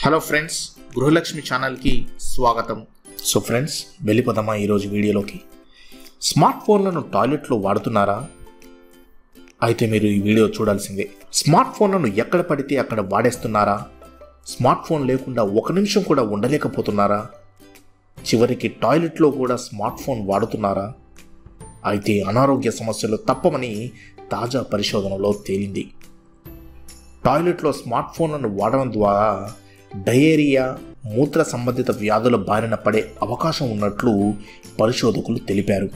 hello friends గృహలక్ష్మి ఛానల్కి స్వాగతం so friends వెళ్ళిపోదామా ఈరోజు వీడియోలోకి స్మార్ట్ ఫోన్లను టాయిలెట్లో వాడుతున్నారా అయితే మీరు ఈ వీడియో చూడాల్సిందే స్మార్ట్ ఫోన్లను ఎక్కడ పడితే అక్కడ వాడేస్తున్నారా స్మార్ట్ ఫోన్ లేకుండా ఒక నిమిషం కూడా ఉండలేకపోతున్నారా చివరికి టాయిలెట్లో కూడా స్మార్ట్ ఫోన్ వాడుతున్నారా అయితే అనారోగ్య సమస్యలు తప్పమని తాజా పరిశోధనలో తేలింది టాయిలెట్లో స్మార్ట్ ఫోన్లను వాడడం ద్వారా డయేరియా మూత్ర సంబంధిత వ్యాధుల బారిన పడే అవకాశం ఉన్నట్లు పరిశోధకులు తెలిపారు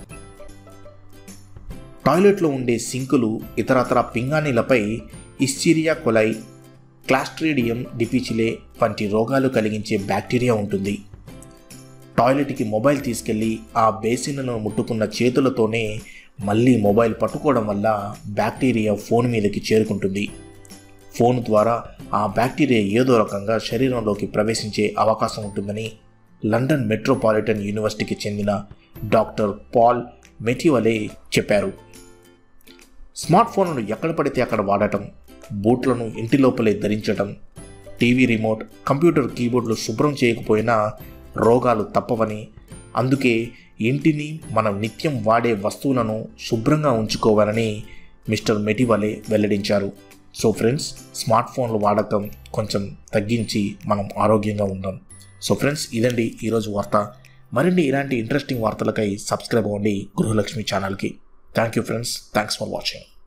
టాయిలెట్లో ఉండే సింకులు ఇతరతర పింగాణీలపై ఇస్చిరియా కొలై క్లాస్ట్రీడియం డిపిచిలే వంటి రోగాలు కలిగించే బ్యాక్టీరియా ఉంటుంది టాయిలెట్కి మొబైల్ తీసుకెళ్ళి ఆ బేసిన్లను ముట్టుకున్న చేతులతోనే మళ్ళీ మొబైల్ పట్టుకోవడం వల్ల బ్యాక్టీరియా ఫోన్ మీదకి చేరుకుంటుంది ఫోన్ ద్వారా ఆ బ్యాక్టీరియా ఏదో రకంగా శరీరంలోకి ప్రవేశించే అవకాశం ఉంటుందని లండన్ మెట్రోపాలిటన్ యూనివర్సిటీకి చెందిన డాక్టర్ పాల్ మెటివలే చెప్పారు స్మార్ట్ ఫోన్లను ఎక్కడ పడితే అక్కడ వాడటం బూట్లను ఇంటి లోపలే ధరించటం టీవీ రిమోట్ కంప్యూటర్ కీబోర్డులు శుభ్రం చేయకపోయినా రోగాలు తప్పవని అందుకే ఇంటిని మనం నిత్యం వాడే వస్తువులను శుభ్రంగా ఉంచుకోవాలని మిస్టర్ మెటివలే వెల్లడించారు సో ఫ్రెండ్స్ స్మార్ట్ ఫోన్లు వాడకం కొంచెం తగ్గించి మనం ఆరోగ్యంగా ఉందాం సో ఫ్రెండ్స్ ఇదండి ఈరోజు వార్త మరిన్ని ఇలాంటి ఇంట్రెస్టింగ్ వార్తలకై సబ్స్క్రైబ్ అవ్వండి గృహలక్ష్మి ఛానల్కి thank you friends thanks for watching